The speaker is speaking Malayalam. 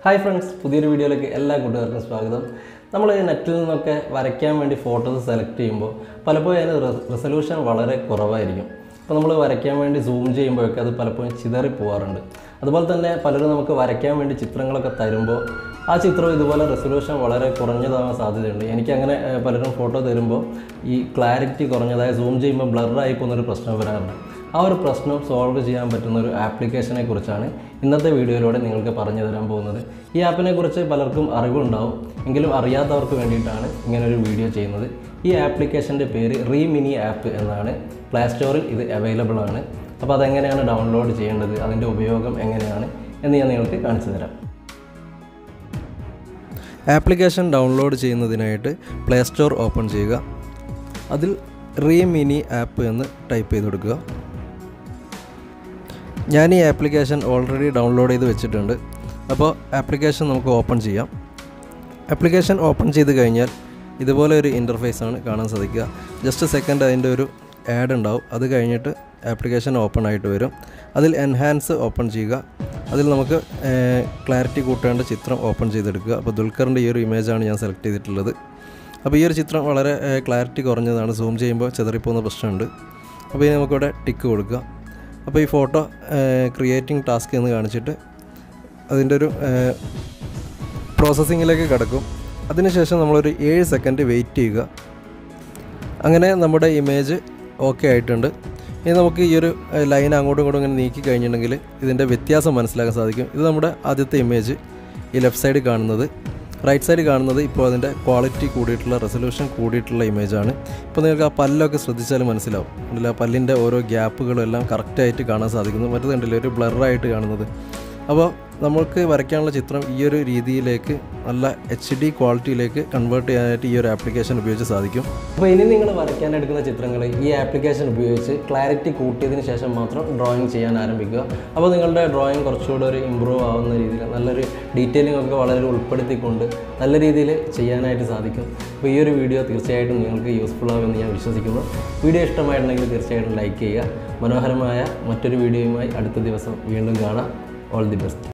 ഹായ് ഫ്രണ്ട്സ് പുതിയൊരു വീഡിയോയിലേക്ക് എല്ലാ കൂട്ടുകാർക്കും സ്വാഗതം നമ്മൾ നെറ്റിൽ നിന്നൊക്കെ വരയ്ക്കാൻ വേണ്ടി ഫോട്ടോസ് സെലക്ട് ചെയ്യുമ്പോൾ പലപ്പോഴും അതിന് റെസൊല്യൂഷൻ വളരെ കുറവായിരിക്കും അപ്പോൾ നമ്മൾ വരയ്ക്കാൻ വേണ്ടി സൂം ചെയ്യുമ്പോഴൊക്കെ അത് പലപ്പോഴും ചിതറി പോകാറുണ്ട് അതുപോലെ തന്നെ പലരും നമുക്ക് വരയ്ക്കാൻ വേണ്ടി ചിത്രങ്ങളൊക്കെ തരുമ്പോൾ ആ ചിത്രം ഇതുപോലെ റെസൊല്യൂഷൻ വളരെ കുറഞ്ഞതാവാൻ സാധ്യതയുണ്ട് എനിക്കങ്ങനെ ഏഹ്, പലരും ഫോട്ടോ തരുമ്പോൾ ഈ ക്ലാരിറ്റി കുറഞ്ഞതായ സൂം ചെയ്യുമ്പോൾ ബ്ലറായി പോകുന്നൊരു പ്രശ്നം വരാറുണ്ട് ആ ഒരു പ്രശ്നം സോൾവ് ചെയ്യാൻ പറ്റുന്ന ഒരു ആപ്ലിക്കേഷനെ കുറിച്ചാണ് ഇന്നത്തെ വീഡിയോയിലൂടെ നിങ്ങൾക്ക് പറഞ്ഞു തരാൻ പോകുന്നത് ഈ ആപ്പിനെ കുറിച്ച് പലർക്കും അറിവുണ്ടാവും എങ്കിലും അറിയാത്തവർക്ക് വേണ്ടിയിട്ടാണ് ഇങ്ങനെ ഒരു വീഡിയോ ചെയ്യുന്നത് ഈ ആപ്ലിക്കേഷൻ്റെ പേര് റീ മിനി ആപ്പ് എന്നാണ് പ്ലേ സ്റ്റോറിൽ ഇത് അവൈലബിൾ ആണ് അപ്പോൾ അതെങ്ങനെയാണ് ഡൗൺലോഡ് ചെയ്യേണ്ടത് അതിൻ്റെ ഉപയോഗം എങ്ങനെയാണ് എന്ന് ഞാൻ നിങ്ങൾക്ക് കാണിച്ചു തരാം ആപ്ലിക്കേഷൻ ഡൗൺലോഡ് ചെയ്യുന്നതിനായിട്ട് പ്ലേ സ്റ്റോർ ഓപ്പൺ ചെയ്യുക അതിൽ റീ മിനി ആപ്പ് എന്ന് ടൈപ്പ് ചെയ്ത് കൊടുക്കുക ഞാൻ ഈ ആപ്ലിക്കേഷൻ ഓൾറെഡി ഡൗൺലോഡ് ചെയ്ത് വെച്ചിട്ടുണ്ട് അപ്പോൾ ആപ്ലിക്കേഷൻ നമുക്ക് ഓപ്പൺ ചെയ്യാം ആപ്ലിക്കേഷൻ ഓപ്പൺ ചെയ്ത് കഴിഞ്ഞാൽ ഇതുപോലെ ഒരു ഇൻ്റർഫേസ് ആണ് കാണാൻ സാധിക്കുക ജസ്റ്റ് സെക്കൻഡ് അതിൻ്റെ ഒരു ആഡ് ഉണ്ടാവും അത് കഴിഞ്ഞിട്ട് ആപ്ലിക്കേഷൻ ഓപ്പൺ ആയിട്ട് വരും അതിൽ എൻഹാൻസ് ഓപ്പൺ ചെയ്യുക അതിൽ നമുക്ക് ക്ലാരിറ്റി കൂട്ടേണ്ട ചിത്രം ഓപ്പൺ ചെയ്തെടുക്കുക അപ്പോൾ ദുൽഖറിൻ്റെ ഈ ഒരു ഇമേജാണ് ഞാൻ സെലക്ട് ചെയ്തിട്ടുള്ളത് അപ്പോൾ ഈ ഒരു ചിത്രം വളരെ ക്ലാരിറ്റി കുറഞ്ഞതാണ് സൂം ചെയ്യുമ്പോൾ ചെതറിപ്പോകുന്ന പ്രശ്നമുണ്ട് അപ്പോൾ ഇനി നമുക്കിവിടെ ടിക്ക് കൊടുക്കുക അപ്പോൾ ഈ ഫോട്ടോ ക്രിയേറ്റിംഗ് ടാസ്ക് എന്ന് കാണിച്ചിട്ട് അതിൻ്റെ ഒരു പ്രോസസ്സിങ്ങിലേക്ക് കിടക്കും അതിനുശേഷം നമ്മളൊരു ഏഴ് സെക്കൻഡ് വെയിറ്റ് ചെയ്യുക അങ്ങനെ നമ്മുടെ ഇമേജ് ഓക്കെ ആയിട്ടുണ്ട് ഇനി നമുക്ക് ഈ ഒരു ലൈൻ അങ്ങോട്ടും ഇങ്ങോട്ടും ഇങ്ങനെ നീക്കി കഴിഞ്ഞിട്ടുണ്ടെങ്കിൽ ഇതിൻ്റെ വ്യത്യാസം മനസ്സിലാക്കാൻ സാധിക്കും ഇത് നമ്മുടെ ആദ്യത്തെ ഇമേജ് ഈ ലെഫ്റ്റ് സൈഡ് കാണുന്നത് റൈറ്റ് സൈഡ് കാണുന്നത് ഇപ്പോൾ അതിൻ്റെ ക്വാളിറ്റി കൂടിയിട്ടുള്ള റെസൊല്യൂഷൻ കൂടിയിട്ടുള്ള ഇമേജാണ് ഇപ്പോൾ നിങ്ങൾക്ക് ആ പല്ലൊക്കെ ശ്രദ്ധിച്ചാൽ മനസ്സിലാവും കണ്ടില്ല ആ പല്ലിൻ്റെ ഓരോ ഗ്യാപ്പുകളും എല്ലാം കറക്റ്റായിട്ട് കാണാൻ സാധിക്കുന്നു മറ്റേത് കണ്ടില്ലേ ഒരു ബ്ലറായിട്ട് കാണുന്നത് അപ്പോൾ നമ്മൾക്ക് വരയ്ക്കാനുള്ള ചിത്രം ഈ ഒരു രീതിയിലേക്ക് നല്ല എച്ച് ഡി ക്വാളിറ്റിയിലേക്ക് കൺവേർട്ട് ചെയ്യാനായിട്ട് ഈ ഒരു ആപ്ലിക്കേഷൻ ഉപയോഗിച്ച് സാധിക്കും അപ്പോൾ ഇനി നിങ്ങൾ വരയ്ക്കാൻ എടുക്കുന്ന ചിത്രങ്ങൾ ഈ ആപ്ലിക്കേഷൻ ഉപയോഗിച്ച് ക്ലാരിറ്റി കൂട്ടിയതിന് ശേഷം മാത്രം ഡ്രോയിങ് ചെയ്യാൻ ആരംഭിക്കുക അപ്പോൾ നിങ്ങളുടെ ഡ്രോയിങ് കുറച്ചുകൂടെ ഒരു ഇമ്പ്രൂവ് ആവുന്ന രീതിയിൽ നല്ലൊരു ഡീറ്റെയിലിംഗ് ഒക്കെ വളരെ ഉൾപ്പെടുത്തിക്കൊണ്ട് നല്ല രീതിയിൽ ചെയ്യാനായിട്ട് സാധിക്കും അപ്പോൾ ഈ ഒരു വീഡിയോ തീർച്ചയായിട്ടും നിങ്ങൾക്ക് യൂസ്ഫുൾ ആവുമെന്ന് ഞാൻ വിശ്വസിക്കുന്നു വീഡിയോ ഇഷ്ടമായിട്ടുണ്ടെങ്കിൽ തീർച്ചയായിട്ടും ലൈക്ക് ചെയ്യുക മനോഹരമായ മറ്റൊരു വീഡിയോയുമായി അടുത്ത ദിവസം വീണ്ടും കാണാം ഓൾ ദി ബെസ്റ്റ്